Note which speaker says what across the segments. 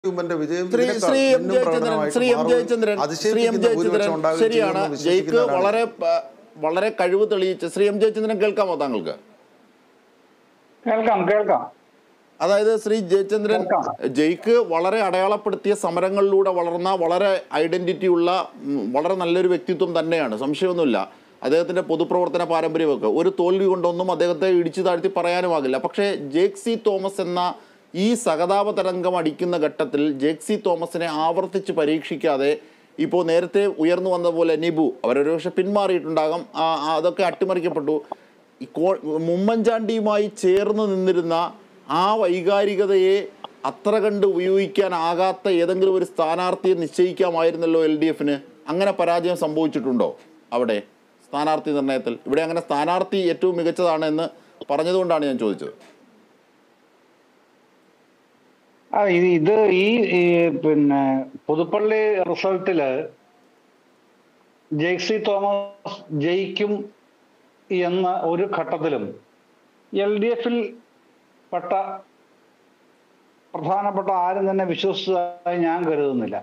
Speaker 1: ഉമ്മന്റെ വിജയം
Speaker 2: ശ്രീ
Speaker 1: ഇതിനേക്കാൾ
Speaker 2: ശ്രീ എം
Speaker 1: പിന്നും
Speaker 2: ജയചന്ദ്രൻ
Speaker 1: പ്രകടനമായിട്ട്
Speaker 2: ശ്രീ എം
Speaker 1: മാറുമെന്ന്
Speaker 2: ജയചന്ദ്രൻ ശ്രീ എം
Speaker 1: അതിശയിപ്പിക്കുന്ന
Speaker 2: ജയചന്ദ്രൻ
Speaker 1: ഭൂരിപക്ഷം ഉണ്ടാവുകയും
Speaker 2: ശരിയാണ്
Speaker 1: ചെയ്യുമെന്ന്
Speaker 2: ജയ്ക്ക്
Speaker 1: വിശ്വസിക്കുന്ന ആളാണ്.
Speaker 2: വളരെ പ- വളരെ കഴിവ് തെളിയിച്ച് ശ്രീ എം ജയചന്ദ്രൻ കേൾക്കാമോ താങ്കൾക്ക്
Speaker 3: കേൾക്കാം കേൾക്കാം
Speaker 2: അതായത് ശ്രീ ജയചന്ദ്രൻ
Speaker 3: കേൾക്കാം.
Speaker 2: ജയ്ക്ക് വളരെ അടയാളപ്പെടുത്തിയ സമരങ്ങളിലൂടെ വളർന്ന വളരെ ഐഡന്റിറ്റി ഉള്ള ഉം, വളരെ നല്ലൊരു വ്യക്തിത്വം തന്നെയാണ് സംശയമൊന്നുമില്ല അദ്ദേഹത്തിന്റെ പൊതുപ്രവർത്തന പാരമ്പര്യമൊക്കെ ഒരു തോൽവി കൊണ്ടൊന്നും അദ്ദേഹത്തെ ഇടിച്ചു താഴ്ത്തി പറയാനുമാകില്ല പക്ഷേ ജേക്ക് സി തോമസ് എന്ന ഈ സഹതാപ തരംഗം അടിക്കുന്ന ഘട്ടത്തിൽ ജേക്ക് സി തോമസിനെ ആവർത്തിച്ച് പരീക്ഷിക്കാതെ ഇപ്പോൾ നേരത്തെ ഉയർന്നു വന്ന പോലെ നിബു അവരൊരു പക്ഷെ പിന്മാറിയിട്ടുണ്ടാകാം ആ, ആ, അതൊക്കെ അട്ടിമറിക്കപ്പെട്ടു ഈ കോ ഉമ്മൻചാണ്ടിയുമായി ചേർന്ന് നിന്നിരുന്ന ആ വൈകാരികതയെ അത്ര കണ്ട് ഉപയോഗിക്കാനാകാത്ത ഏതെങ്കിലും ഒരു സ്ഥാനാർത്ഥിയെ നിശ്ചയിക്കാമായിരുന്നല്ലോ എൽ ഡി എഫിന് അങ്ങനെ പരാജയം സംഭവിച്ചിട്ടുണ്ടോ അവിടെ സ്ഥാനാർത്ഥി നിർണയത്തിൽ ഇവിടെ അങ്ങനെ സ്ഥാനാർത്ഥി ഏറ്റവും മികച്ചതാണ് എന്ന് പറഞ്ഞതുകൊണ്ടാണ് ഞാൻ ചോദിച്ചത്
Speaker 3: ആ ഇത് ഇത് ഈ ഈ പിന്നെ പുതുപ്പള്ളി റിസൾട്ടില് ജെയ്സി തോമസ് ജയിക്കും എന്ന ഒരു ഘട്ടത്തിലും എൽ ഡി എഫിൽ പെട്ട പ്രധാനപ്പെട്ട ആരും തന്നെ വിശ്വസിച്ചതായി ഞാൻ കരുതുന്നില്ല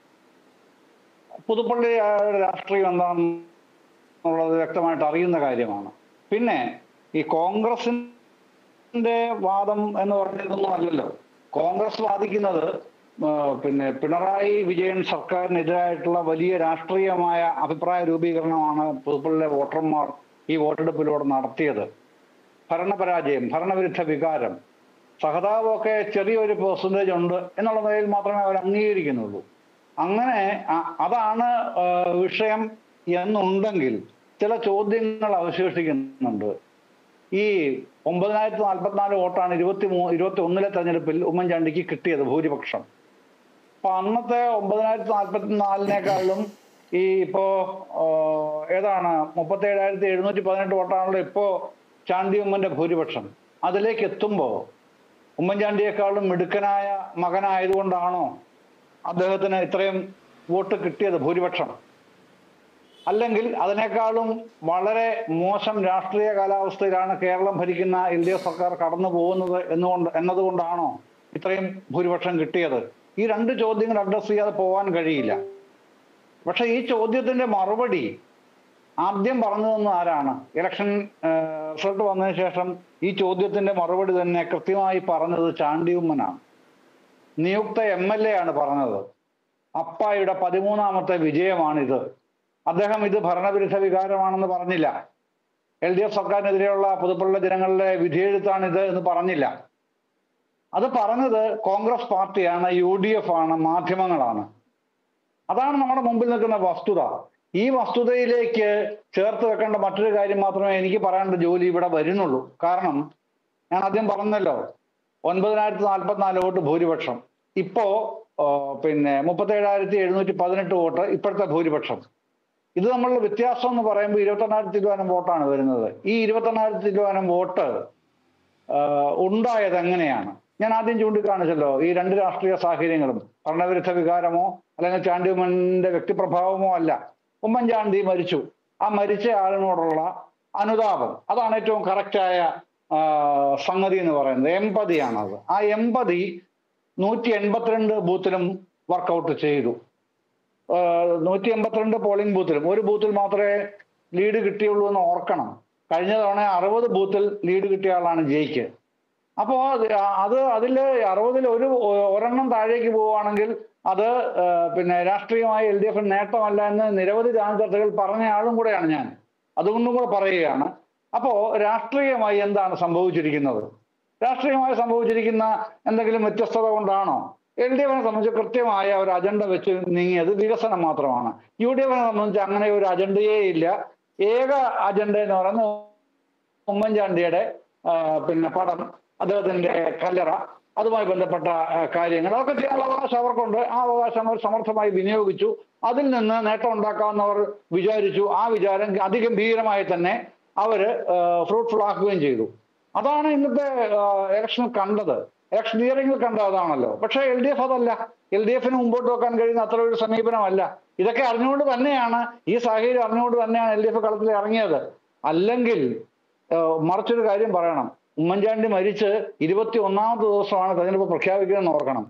Speaker 3: പുതുപ്പള്ളി രാഷ്ട്രീയം എന്താണെന്നുള്ളത് വ്യക്തമായിട്ട് അറിയുന്ന കാര്യമാണ് പിന്നെ ഈ കോൺഗ്രസിന്റെ വാദം എന്ന് പറയുന്നതൊന്നും അല്ലല്ലോ കോൺഗ്രസ് വാദിക്കുന്നത് ആ, പിന്നെ പിണറായി വിജയൻ സർക്കാരിനെതിരായിട്ടുള്ള വലിയ രാഷ്ട്രീയമായ അഭിപ്രായ രൂപീകരണമാണ് പുതുപ്പള്ളിയിലെ വോട്ടർമാർ ഈ വോട്ടെടുപ്പിലൂടെ നടത്തിയത് ഭരണപരാജയം ഭരണവിരുദ്ധ വികാരം സഹതാപമൊക്കെ ചെറിയൊരു പെർസെൻറ്റേജ് ഉണ്ട് എന്നുള്ള നിലയിൽ മാത്രമേ അവർ അംഗീകരിക്കുന്നുള്ളൂ അങ്ങനെ അ- അതാണ് ആ, വിഷയം എന്നുണ്ടെങ്കിൽ ചില ചോദ്യങ്ങൾ അവശേഷിക്കുന്നുണ്ട് ഈ ഒമ്പതിനായിരത്തി നാൽപ്പത്തിനാല് വോട്ടാണ് ഇരുപത്തി മൂ ഇരുപത്തി ഒന്നിലെ തെരഞ്ഞെടുപ്പിൽ ഉമ്മൻചാണ്ടിക്ക് കിട്ടിയത് ഭൂരിപക്ഷം അപ്പൊ അന്നത്തെ ഒമ്പതിനായിരത്തി നാൽപ്പത്തി നാലിനേക്കാളും ഈ ഇപ്പോ ആ, ഏതാണ് മുപ്പത്തി ഏഴായിരത്തി എഴുന്നൂറ്റി പതിനെട്ട് വോട്ടാണല്ലോ ഇപ്പോ ചാണ്ടി ഉമ്മന്റെ ഭൂരിപക്ഷം അതിലേക്ക് എത്തുമ്പോ ഉമ്മൻചാണ്ടിയെക്കാളും മിടുക്കനായ മകനായതുകൊണ്ടാണോ അദ്ദേഹത്തിന് ഇത്രയും വോട്ട് കിട്ടിയത് ഭൂരിപക്ഷം അല്ലെങ്കിൽ അതിനേക്കാളും വളരെ മോശം രാഷ്ട്രീയ കാലാവസ്ഥയിലാണ് കേരളം ഭരിക്കുന്ന എൽ ഡി എഫ് സർക്കാർ കടന്നു പോകുന്നത് എന്നുകൊണ്ട് എന്നതുകൊണ്ടാണോ ഇത്രയും ഭൂരിപക്ഷം കിട്ടിയത് ഈ രണ്ട് ചോദ്യങ്ങൾ അഡ്രസ് ചെയ്യാതെ പോകാൻ കഴിയില്ല പക്ഷെ ഈ ചോദ്യത്തിന്റെ മറുപടി ആദ്യം പറഞ്ഞു തന്ന ആരാണ് ഇലക്ഷൻ റിസൾട്ട് വന്നതിന് ശേഷം ഈ ചോദ്യത്തിന്റെ മറുപടി തന്നെ കൃത്യമായി പറഞ്ഞത് ചാണ്ടിയുമ്മനാണ് നിയുക്ത എം എൽ എ ആണ് പറഞ്ഞത് അപ്പായുടെ പതിമൂന്നാമത്തെ വിജയമാണിത് അദ്ദേഹം ഇത് ഭരണവിരുദ്ധ വികാരമാണെന്ന് പറഞ്ഞില്ല എൽ ഡി എഫ് സർക്കാരിനെതിരെയുള്ള പുതുപ്പള്ള ജനങ്ങളുടെ വിധിയെഴുത്താണിത് എന്ന് പറഞ്ഞില്ല അത് പറഞ്ഞത് കോൺഗ്രസ് പാർട്ടിയാണ് യു ഡി എഫ് ആണ് മാധ്യമങ്ങളാണ് അതാണ് നമ്മുടെ മുമ്പിൽ നിൽക്കുന്ന വസ്തുത ഈ വസ്തുതയിലേക്ക് ചേർത്ത് വെക്കേണ്ട മറ്റൊരു കാര്യം മാത്രമേ എനിക്ക് പറയാനുള്ള ജോലി ഇവിടെ വരുന്നുള്ളൂ കാരണം ഞാൻ ആദ്യം പറഞ്ഞല്ലോ ഒൻപതിനായിരത്തി നാൽപ്പത്തിനാല് വോട്ട് ഭൂരിപക്ഷം ഇപ്പോ ആ, പിന്നെ മുപ്പത്തി ഏഴായിരത്തി എഴുന്നൂറ്റി പതിനെട്ട് വോട്ട് ഇപ്പോഴത്തെ ഭൂരിപക്ഷം ഇത് നമ്മളുടെ വ്യത്യാസം എന്ന് പറയുമ്പോൾ ഇരുപത്തെണ്ണായിരത്തി രൂപാനം വോട്ടാണ് വരുന്നത് ഈ ഇരുപത്തെണ്ണായിരത്തി രൂപാനം വോട്ട് ആഹ് ഉണ്ടായത് എങ്ങനെയാണ് ഞാൻ ആദ്യം ചൂണ്ടിക്കാണിച്ചല്ലോ ഈ രണ്ട് രാഷ്ട്രീയ സാഹചര്യങ്ങളും ഭരണവിരുദ്ധ വികാരമോ അല്ലെങ്കിൽ ചാണ്ടിയുമ്മന്റെ വ്യക്തിപ്രഭാവമോ അല്ല ഉമ്മൻചാണ്ടി മരിച്ചു ആ മരിച്ച ആളിനോടുള്ള അനുതാപം അതാണ് ഏറ്റവും കറക്റ്റായ സംഗതി എന്ന് പറയുന്നത് എമ്പതിയാണത് ആ എമ്പതി നൂറ്റി എൺപത്തിരണ്ട് ബൂത്തിലും വർക്കൗട്ട് ചെയ്തു നൂറ്റി എൺപത്തിരണ്ട് പോളിംഗ് ബൂത്തിലും ഒരു ബൂത്തിൽ മാത്രമേ ലീഡ് കിട്ടിയുള്ളൂ എന്ന് ഓർക്കണം കഴിഞ്ഞ തവണ അറുപത് ബൂത്തിൽ ലീഡ് കിട്ടിയ ആളാണ് ജയിക്ക് അപ്പോ അത് അത് അതിൽ അറുപതിൽ ഒരു ഒരെണ്ണം താഴേക്ക് പോവുകയാണെങ്കിൽ അത് ആ, പിന്നെ രാഷ്ട്രീയമായി എൽ ഡി എഫ് നേട്ടമല്ല എന്ന് നിരവധി ചർച്ചകൾ പറഞ്ഞ ആളും കൂടെയാണ് ഞാൻ അതുകൊണ്ടും കൂടെ പറയുകയാണ് അപ്പോ രാഷ്ട്രീയമായി എന്താണ് സംഭവിച്ചിരിക്കുന്നത് രാഷ്ട്രീയമായി സംഭവിച്ചിരിക്കുന്ന എന്തെങ്കിലും വ്യത്യസ്തത കൊണ്ടാണോ എൽ ഡി എഫിനെ സംബന്ധിച്ച് കൃത്യമായ ഒരു അജണ്ട വെച്ച് നീങ്ങിയത് വികസനം മാത്രമാണ് യു ഡി എഫിനെ സംബന്ധിച്ച് അങ്ങനെ ഒരു അജണ്ടയേ ഇല്ല ഏക അജണ്ട എന്ന് പറയുന്നത് ഉമ്മൻചാണ്ടിയുടെ ആ, പിന്നെ പടം അദ്ദേഹത്തിന്റെ കല്ലറ അതുമായി ബന്ധപ്പെട്ട ആ, കാര്യങ്ങൾ അതൊക്കെ ചെയ്യാനുള്ള അവകാശം അവർക്കുണ്ട് ആ അവകാശം അവർ സമർത്ഥമായി വിനിയോഗിച്ചു അതിൽ നിന്ന് നേട്ടം ഉണ്ടാക്കാമെന്നവർ വിചാരിച്ചു ആ വിചാരം അതിഗംഭീരമായി തന്നെ അവര് ഫ്രൂട്ട്ഫുൾ ആക്കുകയും ചെയ്തു അതാണ് ഇന്നത്തെ ഇലക്ഷനിൽ കണ്ടത് ഇലക്ഷൻ ഹിയറിംഗിൽ കണ്ടത് അതാണല്ലോ പക്ഷേ എൽ ഡി എഫ് അതല്ല എൽ ഡി എഫിന് മുമ്പോട്ട് വെക്കാൻ കഴിയുന്ന അത്ര ഒരു സമീപനമല്ല ഇതൊക്കെ അറിഞ്ഞുകൊണ്ട് തന്നെയാണ് ഈ സാഹചര്യം അറിഞ്ഞുകൊണ്ട് തന്നെയാണ് എൽ ഡി എഫ് കളത്തിൽ ഇറങ്ങിയത് അല്ലെങ്കിൽ ഏഹ് മറിച്ചൊരു കാര്യം പറയണം ഉമ്മൻചാണ്ടി മരിച്ച് ഇരുപത്തി ഒന്നാമത്തെ ദിവസമാണ് തെരഞ്ഞെടുപ്പ് പ്രഖ്യാപിക്കുന്നതെന്ന് ഓർക്കണം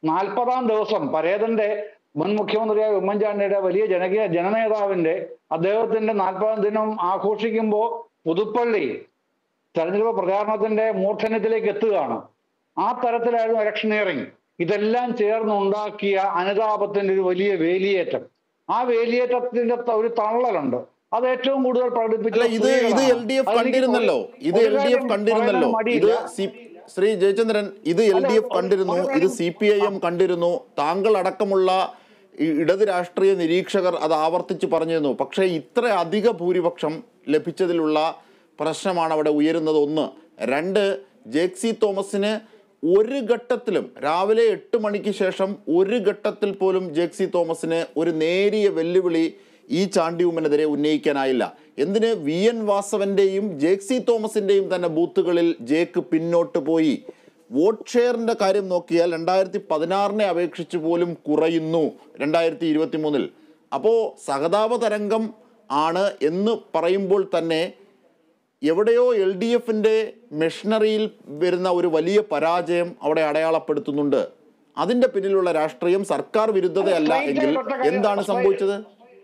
Speaker 3: നാൽപ്പതാം ദിവസം പരേതന്റെ മുൻ മുഖ്യമന്ത്രിയായ ഉമ്മൻചാണ്ടിയുടെ വലിയ ജനകീയ ജനനേതാവിന്റെ അദ്ദേഹത്തിന്റെ നാൽപ്പതാം ദിനം ആഘോഷിക്കുമ്പോൾ പുതുപ്പള്ളി തെരഞ്ഞെടുപ്പ് പ്രചാരണത്തിന്റെ മൂർധന്യത്തിലേക്ക് എത്തുകയാണ് ആ തരത്തിലായിരുന്നു ഇലക്ഷനിയറിംഗ് ഇതെല്ലാം ചേർന്ന് ഉണ്ടാക്കിയ അനുതാപത്തിന്റെ ഒരു വലിയ വേലിയേറ്റം ആ വേലിയേറ്റത്തിന്റെ ത- ഒരു തള്ളലുണ്ട് അത് ഏറ്റവും കൂടുതൽ പ്രകടിപ്പിച്ചത്
Speaker 2: അല്ല ഇത് ഇത് എൽ ഡി എഫ്
Speaker 3: സ്ത്രീകളാണ്. അതെനിക്ക്
Speaker 2: കണ്ടിരുന്നല്ലോ ഇത്
Speaker 3: ഒരു
Speaker 2: എൽ ഡി
Speaker 3: കാര്യം
Speaker 2: എഫ് കണ്ടിരുന്നല്ലോ
Speaker 3: പറയാൻ
Speaker 2: ഇത്
Speaker 3: മടിയില്ല.
Speaker 2: സി ശ്രീ ജയചന്ദ്രൻ ഇത് എൽ
Speaker 3: അല്ല,
Speaker 2: ഡി എഫ്
Speaker 3: ഒരു-
Speaker 2: കണ്ടിരുന്നു
Speaker 3: ഒരു
Speaker 2: ഇത്
Speaker 3: കാര്യം-
Speaker 2: സി പി ഐ എം കണ്ടിരുന്നു താങ്കൾ അടക്കമുള്ള ഈ ഇടത് രാഷ്ട്രീയ നിരീക്ഷകർ അത് ആവർത്തിച്ച് പറഞ്ഞിരുന്നു പക്ഷേ ഇത്ര അധിക ഭൂരിപക്ഷം ലഭിച്ചതിലുള്ള പ്രശ്നമാണ് അവിടെ ഉയരുന്നത് ഒന്ന് രണ്ട് ജേക്സി തോമസിന് ഒരു ഘട്ടത്തിലും രാവിലെ എട്ട് മണിക്ക് ശേഷം ഒരു ഘട്ടത്തിൽ പോലും ജേക്സി തോമസിന് ഒരു നേരിയ വെല്ലുവിളി ഈ ചാണ്ടിയുമ്മനെതിരെ ഉന്നയിക്കാനായില്ല എന്തിന് വി എൻ വാസവന്റെയും ജേക്സി തോമസിന്റെയും തന്നെ ബൂത്തുകളിൽ ജേക്ക് പിന്നോട്ട് പോയി വോട്ട് ഷെയറിന്റെ കാര്യം നോക്കിയാൽ രണ്ടായിരത്തി പതിനാറിനെ അപേക്ഷിച്ച് പോലും കുറയുന്നു രണ്ടായിരത്തി ഇരുപത്തി മൂന്നിൽ അപ്പോൾ സഹതാപ തരംഗം ആണ് എന്ന് പറയുമ്പോൾ തന്നെ എവിടെയോ എൽ ഡി എഫിൻ്റെ മെഷീനറിയിൽ വരുന്ന ഒരു വലിയ പരാജയം അവിടെ അടയാളപ്പെടുത്തുന്നുണ്ട് അതിന്റെ പിന്നിലുള്ള രാഷ്ട്രീയം സർക്കാർ വിരുദ്ധതയല്ല
Speaker 3: Straight
Speaker 2: എങ്കിൽ
Speaker 3: ആയിട്ട് ഒറ്റ കാര്യം-
Speaker 2: എന്താണ് സംഭവിച്ചത്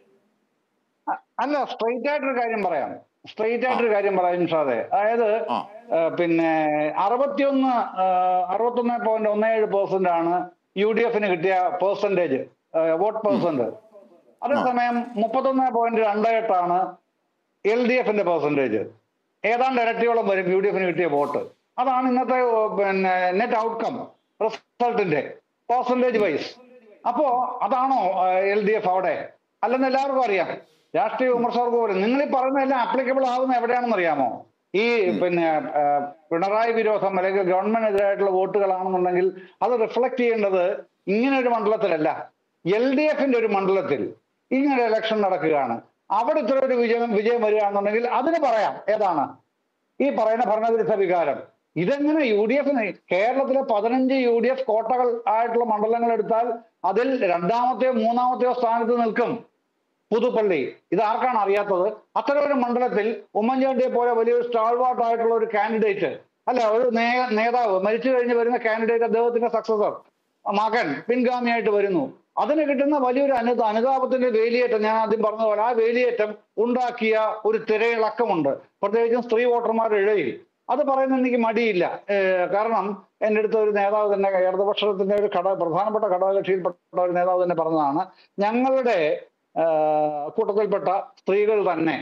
Speaker 3: അ- അല്ല സ്ട്രെയിറ്റ് ആയിട്ടൊരു കാര്യം പറയാം സ്ട്രെയിറ്റ് ആയിട്ടൊരു കാര്യം പറയാം നിഷാദെ അതായത്
Speaker 2: ആ.
Speaker 3: ആ, പിന്നെ അറുപത്തിയൊന്ന് ആ, അറുപത്തൊന്ന് പോയിന്റ് ഒന്ന് ഏഴ് പെർസെന്റ് ആണ് യു ഡി എഫിന് കിട്ടിയ പെർസെന്റേജ് വോട്ട് പെർസെന്റ് അതേസമയം മുപ്പത്തൊന്ന് പോയിന്റ് രണ്ട് എട്ടാണ് എൽ ഡി എഫിന്റെ പെർസെന്റേജ് ഏതാണ്ട് ഇരട്ടിയോളം വരും യു ഡി എഫിന് കിട്ടിയ വോട്ട് അതാണ് ഇന്നത്തെ ഓ, പിന്നെ നെറ്റ് ഔട്ട്കം റിസൾട്ടിന്റെ പെർസെന്റേജ് വൈസ് അപ്പോ അതാണോ എൽ ഡി എഫ് അവിടെ അല്ലെന്ന് എല്ലാവർക്കും അറിയാം രാഷ്ട്രീയ വിമർശകർക്ക് പോലും നിങ്ങൾ ഈ പറയുന്നതെല്ലാം അപ്ലിക്കബിൾ ആവുന്ന എവിടെയാണെന്ന് അറിയാമോ ഈ പിന്നെ ആ, പിണറായി വിരോധം അല്ലെങ്കിൽ ഗവൺമെന്റിനെതിരായിട്ടുള്ള വോട്ടുകളാണെന്നുണ്ടെങ്കിൽ അത് റിഫ്ലക്ട് ചെയ്യേണ്ടത് ഇങ്ങനെ ഒരു മണ്ഡലത്തിലല്ല എൽ ഡി എഫിന്റെ ഒരു മണ്ഡലത്തിൽ ഇങ്ങനെ ഇലക്ഷൻ നടക്കുകയാണ് അവിടെ ഇത്ര ഒരു വിജയം വിജയം വരികയാണെന്നുണ്ടെങ്കിൽ അതിന് പറയാം ഏതാണ് ഈ പറയുന്ന ഭരണവിരുദ്ധ വികാരം ഇതെങ്ങനെ യു ഡി എഫിന് കേരളത്തിലെ പതിനഞ്ച് യു ഡി എഫ് കോട്ടകൾ ആയിട്ടുള്ള മണ്ഡലങ്ങൾ എടുത്താൽ അതിൽ രണ്ടാമത്തെയോ മൂന്നാമത്തെയോ സ്ഥാനത്ത് നിൽക്കും പുതുപ്പള്ളി ഇത് ആർക്കാണ് അറിയാത്തത് അത്തരം ഒരു മണ്ഡലത്തിൽ ഉമ്മൻചാണ്ടിയെ പോലെ വലിയൊരു സ്റ്റാൾവാർട്ട് ആയിട്ടുള്ള ഒരു കാൻഡിഡേറ്റ് അല്ല ഒരു നേ- നേതാവ് മരിച്ചു കഴിഞ്ഞ് വരുന്ന കാൻഡിഡേറ്റ് അദ്ദേഹത്തിന്റെ സക്സസർ മകൻ പിൻഗാമിയായിട്ട് വരുന്നു അതിന് കിട്ടുന്ന വലിയൊരു അനു അനുതാപത്തിന്റെ വേലിയേറ്റം ഞാൻ ആദ്യം പറഞ്ഞ പോലെ ആ വേലിയേറ്റം ഉണ്ടാക്കിയ ഒരു തിരയിളക്കമുണ്ട് പ്രത്യേകിച്ചും സ്ത്രീ വോട്ടർമാരുടെ ഇടയിൽ അത് പറയുന്നത് എനിക്ക് മടിയില്ല ഏഹ് കാരണം എൻ്റെ അടുത്ത് ഒരു നേതാവ് തന്നെ ഇടതുപക്ഷത്തിന്റെ ഒരു ഘടക പ്രധാനപ്പെട്ട ഘടകകക്ഷിയിൽപ്പെട്ട ഒരു നേതാവ് തന്നെ പറഞ്ഞതാണ് ഞങ്ങളുടെ ആഹ് കൂട്ടത്തിൽപ്പെട്ട സ്ത്രീകൾ തന്നെ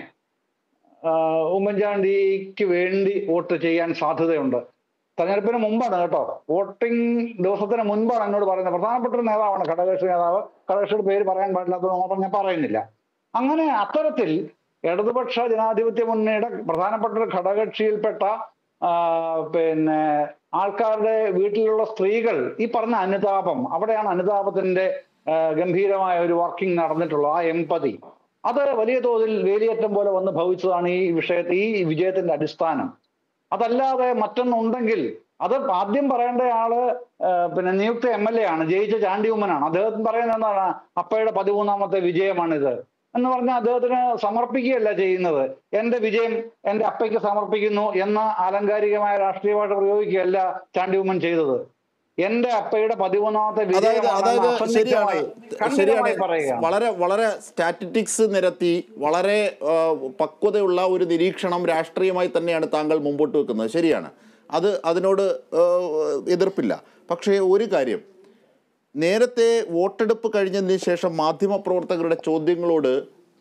Speaker 3: ആഹ് ഉമ്മൻചാണ്ടിക്ക് വേണ്ടി വോട്ട് ചെയ്യാൻ സാധ്യതയുണ്ട് തെരഞ്ഞെടുപ്പിന് മുമ്പാണ് കേട്ടോ വോട്ടിംഗ് ദിവസത്തിന് മുൻപാണ് എന്നോട് പറയുന്നത് പ്രധാനപ്പെട്ട ഒരു നേതാവാണ് ഘടകകക്ഷി നേതാവ് ഘടകകക്ഷിയുടെ പേര് പറയാൻ പാടില്ലാത്തത് മാത്രം ഞാൻ പറയുന്നില്ല അങ്ങനെ അത്തരത്തിൽ ഇടതുപക്ഷ ജനാധിപത്യ മുന്നണിയുടെ പ്രധാനപ്പെട്ട ഒരു ഘടകകക്ഷിയിൽപ്പെട്ട ആ, പിന്നെ ആൾക്കാരുടെ വീട്ടിലുള്ള സ്ത്രീകൾ ഈ പറഞ്ഞ അനുതാപം അവിടെയാണ് അനുതാപത്തിന്റെ ആ, ഗംഭീരമായ ഒരു വർക്കിംഗ് നടന്നിട്ടുള്ളത് ആ എമ്പതി അത് വലിയ തോതിൽ വേലിയേറ്റം പോലെ വന്ന് ഭവിച്ചതാണ് ഈ വിഷയത്തിൽ ഈ വിജയത്തിന്റെ അടിസ്ഥാനം അതല്ലാതെ മറ്റൊന്നുണ്ടെങ്കിൽ അത് ആദ്യം പറയേണ്ട ആള് ആ, പിന്നെ നിയുക്ത എം എൽ എ ആണ് ജയിച്ച ചാണ്ടി ഉമ്മനാണ് അദ്ദേഹത്തിന് പറയുന്നത് എന്താണ് അപ്പയുടെ പതിമൂന്നാമത്തെ വിജയമാണിത് എന്ന് പറഞ്ഞാൽ അദ്ദേഹത്തിന് സമർപ്പിക്കുകയല്ല ചെയ്യുന്നത് എന്റെ വിജയം എന്റെ അപ്പയ്ക്ക് സമർപ്പിക്കുന്നു എന്ന ആലങ്കാരികമായ രാഷ്ട്രീയമായിട്ട് പ്രയോഗിക്കുകയല്ല ചാണ്ടി ഉമ്മൻ ചെയ്തത് എന്റെ അപ്പയുടെ പതിമൂന്നാമത്തെ
Speaker 2: അതായത്
Speaker 3: വിജയമാണെന്ന്
Speaker 2: അതായത് ശരിയാണ്
Speaker 3: അസന്നിഗ്ധമായി,
Speaker 2: ശരിയാണ്
Speaker 3: ഖണ്ഡിതമായി പറയുകയാണ്
Speaker 2: വളരെ വളരെ സ്റ്റാറ്റിറ്റിക്സ് നിരത്തി വളരെ ആ, പക്വതയുള്ള ഒരു നിരീക്ഷണം രാഷ്ട്രീയമായി തന്നെയാണ് താങ്കൾ മുമ്പോട്ട് വെക്കുന്നത് ശരിയാണ് അത് അതിനോട് ആ, എതിർപ്പില്ല പക്ഷേ ഒരു കാര്യം നേരത്തെ വോട്ടെടുപ്പ് കഴിഞ്ഞതിന് ശേഷം മാധ്യമപ്രവർത്തകരുടെ ചോദ്യങ്ങളോട്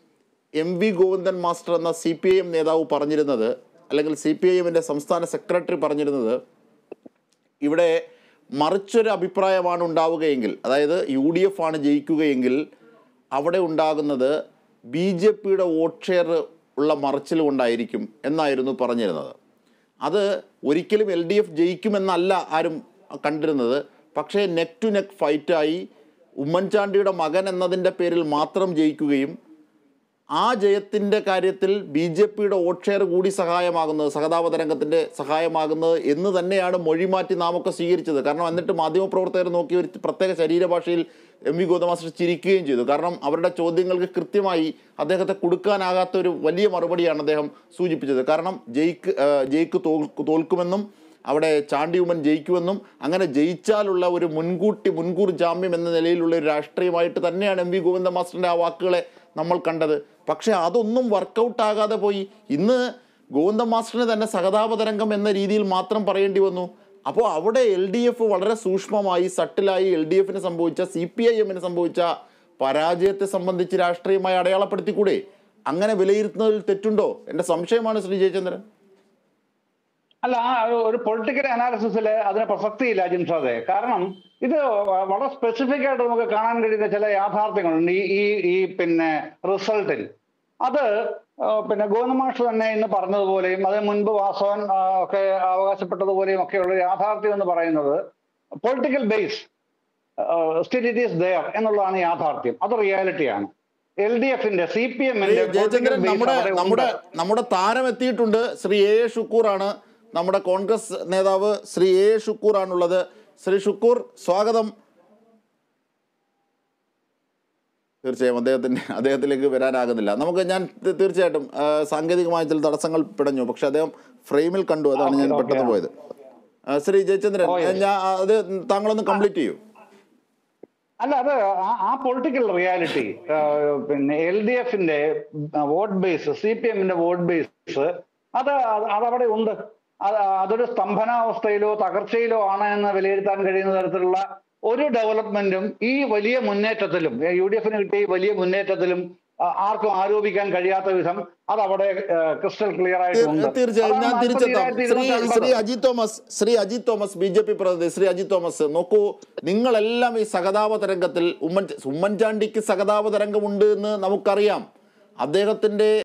Speaker 2: എം വി ഗോവിന്ദൻ മാസ്റ്റർ എന്ന സി പി ഐ എം നേതാവ് പറഞ്ഞിരുന്നത് അല്ലെങ്കിൽ സി പി ഐ എമ്മിൻ്റെ സംസ്ഥാന സെക്രട്ടറി പറഞ്ഞിരുന്നത് ഇവിടെ മറിച്ചൊരു അഭിപ്രായമാണ് ഉണ്ടാവുകയെങ്കിൽ അതായത് യു ഡി എഫ് ആണ് ജയിക്കുകയെങ്കിൽ അവിടെ ഉണ്ടാകുന്നത് ബി ജെ പിയുടെ വോട്ട് ഷെയർ ഉള്ള മറിച്ചിൽ കൊണ്ടായിരിക്കും എന്നായിരുന്നു പറഞ്ഞിരുന്നത് അത് ഒരിക്കലും എൽ ഡി എഫ് ജയിക്കുമെന്നല്ല ആരും കണ്ടിരുന്നത് പക്ഷേ നെക്ക് ടു നെക്ക് ഫൈറ്റായി ഉമ്മൻചാണ്ടിയുടെ മകൻ എന്നതിൻ്റെ പേരിൽ മാത്രം ജയിക്കുകയും ആ ജയത്തിൻ്റെ കാര്യത്തിൽ ബി ജെ പിയുടെ വോട്ട് ഷെയർ കൂടി സഹായമാകുന്നത് സഹതാപ തരംഗത്തിൻ്റെ സഹായമാകുന്നത് എന്ന് തന്നെയാണ് മൊഴിമാറ്റി നാമൊക്കെ സ്വീകരിച്ചത് കാരണം എന്നിട്ട് മാധ്യമപ്രവർത്തകർ നോക്കി ഒരു പ്രത്യേക ശരീരഭാഷയിൽ എം വി ഗോതമാസ്റ്റർ ചിരിക്കുകയും ചെയ്തു കാരണം അവരുടെ ചോദ്യങ്ങൾക്ക് കൃത്യമായി അദ്ദേഹത്തെ കൊടുക്കാനാകാത്ത ഒരു വലിയ മറുപടിയാണ് അദ്ദേഹം സൂചിപ്പിച്ചത് കാരണം ജയിക്ക് ആ, ജയിക്ക് തോൽ തോൽക്കുമെന്നും അവിടെ ചാണ്ടി ഉമ്മൻ ജയിക്കുമെന്നും അങ്ങനെ ജയിച്ചാലുള്ള ഒരു മുൻകൂട്ടി മുൻകൂർ ജാമ്യം എന്ന നിലയിലുള്ള ഒരു രാഷ്ട്രീയമായിട്ട് തന്നെയാണ് എം വി ഗോവിന്ദ മാസ്റ്ററിൻ്റെ ആ വാക്കുകളെ നമ്മൾ കണ്ടത് പക്ഷേ അതൊന്നും വർക്കൗട്ട് ആകാതെ പോയി ഇന്ന് ഗോവിന്ദ മാസ്റ്ററിന് തന്നെ സഹതാപതരംഗം എന്ന രീതിയിൽ മാത്രം പറയേണ്ടി വന്നു അപ്പോൾ അവിടെ എൽ ഡി എഫ് വളരെ സൂക്ഷ്മമായി സട്ടിലായി എൽ ഡി എഫിന് സംഭവിച്ച സി പി ഐ എമ്മിന് സംഭവിച്ച പരാജയത്തെ സംബന്ധിച്ച് രാഷ്ട്രീയമായി അടയാളപ്പെടുത്തിക്കൂടെ അങ്ങനെ വിലയിരുത്തുന്നതിൽ തെറ്റുണ്ടോ എൻ്റെ സംശയമാണ് ശ്രീ ജയചന്ദ്രൻ
Speaker 3: അല്ല ആ ഒരു- ഒരു പൊളിറ്റിക്കൽ അനാലിസിസിൽ അതിന് പ്രസക്തിയില്ല ജിംഷാദെ കാരണം ഇത് വ- വളരെ സ്പെസിഫിക് ആയിട്ട് നമുക്ക് കാണാൻ കഴിയുന്ന ചില യാഥാർത്ഥ്യങ്ങളുണ്ട് ഈ ഈ ഈ പിന്നെ റിസൾട്ടിൽ അത് ആ, പിന്നെ ഗോവിന്ദമാഷ് തന്നെ ഇന്ന് പറഞ്ഞതുപോലെയും അതിന് മുൻപ് വാസവൻ ആ, ഒക്കെ അവകാശപ്പെട്ടതുപോലെയും ഒക്കെയുള്ള യാഥാർത്ഥ്യം എന്ന് പറയുന്നത് political base still it is there എന്നുള്ളതാണ് യാഥാർത്ഥ്യം അത് റിയാലിറ്റിയാണ് എൽ ഡി എഫിന്റെ സി പി
Speaker 2: ശ്രീ
Speaker 3: എമ്മിന്റെ
Speaker 2: ജയചന്ദ്രൻ നമ്മുടെ നമ്മുടെ നമ്മുടെ താരം എത്തിയിട്ടുണ്ട് ശ്രീ എ എ ഷുക്കൂറാണ് നമ്മുടെ കോൺഗ്രസ് നേതാവ് ശ്രീ എ എ ഷുക്കൂറാണുള്ളത് ശ്രീ ഷുക്കൂർ സ്വാഗതം തീർച്ചയായും അദ്ദേഹത്തിന് അദ്ദേഹത്തിലേക്ക് വരാനാകുന്നില്ല നമുക്ക് ഞാൻ തി- തീർച്ചയായിട്ടും ആ, സാങ്കേതികമായ ചില തടസ്സങ്ങൾ പിടഞ്ഞു പക്ഷെ അദ്ദേഹം ഫ്രെയിമിൽ കണ്ടു അതാണ് ഞാൻ
Speaker 3: ഓക്കേ,
Speaker 2: പെട്ടെന്ന്
Speaker 3: ഓക്കേ.
Speaker 2: പോയത് ആ, ശ്രീ ജയചന്ദ്രൻ
Speaker 3: ഓ, yes.
Speaker 2: ഞാൻ അത് താങ്കളൊന്ന് കംപ്ലീറ്റ് ചെയ്യൂ
Speaker 3: അല്ല അത് ആ- ആ പൊളിറ്റിക്കൽ റിയാലിറ്റി പിന്നെ എൽ ഡി എഫിന്റെ വോട്ട് ബേസ് സി പി എമ്മിന്റെ വോട്ട് ബേസ് അത് അത് അതവിടെ ഉണ്ട് അത് അതൊരു സ്തംഭനാവസ്ഥയിലോ തകർച്ചയിലോ ആണ് എന്ന് വിലയിരുത്താൻ കഴിയുന്ന തരത്തിലുള്ള ഒരു ഡെവലപ്മെന്റും ഈ വലിയ മുന്നേറ്റത്തിലും യു ഡി എഫിന് കിട്ടിയ ഈ വലിയ മുന്നേറ്റത്തിലും ആ, ആർക്കും ആരോപിക്കാൻ കഴിയാത്ത വിധം അത് അവിടെ ക്രിസ്റ്റൽ ക്ലിയർ ആയിട്ടുണ്ട്
Speaker 2: തീർ- തീർച്ചയായും ഞാൻ
Speaker 3: അതാണ്
Speaker 2: തിരിച്ചെത്താം Shri
Speaker 3: 42,250.
Speaker 2: Shri Ajith Thomas Shri Ajith Thomas B J P പ്രതിനിധി ശ്രീ അജിത് തോമസ് നോക്കൂ നിങ്ങളെല്ലാം ഈ സഹതാപ തരംഗത്തിൽ ഉമ്മൻ ഉമ്മൻചാണ്ടിക്ക് സഹതാപ തരംഗമുണ്ട് എന്ന് നമുക്കറിയാം അദ്ദേഹത്തിന്റെ